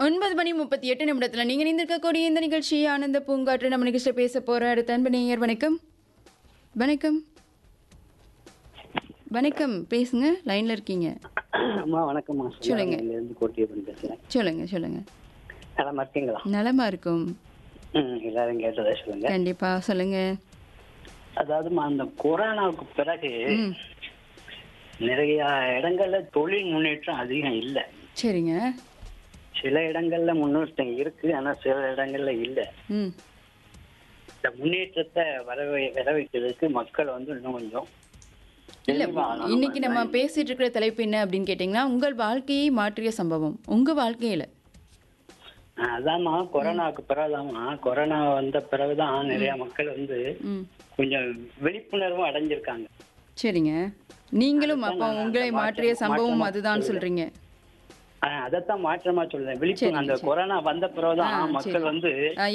ஒன்பது மணி முப்பத்தி எட்டு நிமிடத்தில் நீங்கள் இணைந்திருக்கக்கூடிய இந்த நிகழ்ச்சி ஆனந்த பூங்காற்று நம்ம நிகழ்ச்சியை பேச போகிற அடுத்த அன்பு நேயர் வணக்கம் வணக்கம் வணக்கம் பேசுங்க லைனில் இருக்கீங்க அம்மா வணக்கம்மா சொல்லுங்க. இருந்து கோட்டியப்பன் பேசுறேன் சொல்லுங்க சொல்லுங்க நலமா இருக்கீங்களா நலமா இருக்கும் ம் எல்லாரும் கேட்டதா சொல்லுங்க கண்டிப்பா சொல்லுங்க அதாவதுமா அந்த கொரோனாவுக்கு பிறகு ம் நிறைய இடங்கள்ல தொழில் முன்னேற்றம் அதிகம் இல்ல சரிங்க சில இடங்கள்ல முன்னேற்றம் இருக்கு ஆனா சில இடங்கள்ல இல்ல ம் இந்த முன்னேற்றத்தை வர வை- வர வைக்கிறதுக்கு மக்கள் வந்து இன்னும் கொஞ்சம் இல்ல தெளிவா ஆகணும். இன்னைக்கு நம்ம பேசிட்டு இருக்கிற தலைப்பு என்ன அப்படின்னு கேட்டிங்கன்னா உங்கள் வாழ்க்கையை மாற்றிய சம்பவம் உங்க வாழ்க்கையில ஆ, அதாம்மா கொரோனாவுக்கு பிறகுதாம்மா கொரோனா வந்த பிறகுதான் நிறைய மக்கள் வந்து ம் கொஞ்சம் விழிப்புணர்வும் அடைஞ்சிருக்காங்க சரிங்க நீங்களும் அதுதான் அப்போ நான் உங்களை அந்த மாற்றிய மாற்றம் சம்பவம் மாற்றமா அதுதான் சொல்றீங்க ஆ, அதைத்தான் மாற்றமா சொல்றேன் விழிப்பு சரி, அந்த சரி. கொரோனா வந்த பிறகுதான் ஆ, சரி. மக்கள் வந்து ஆ,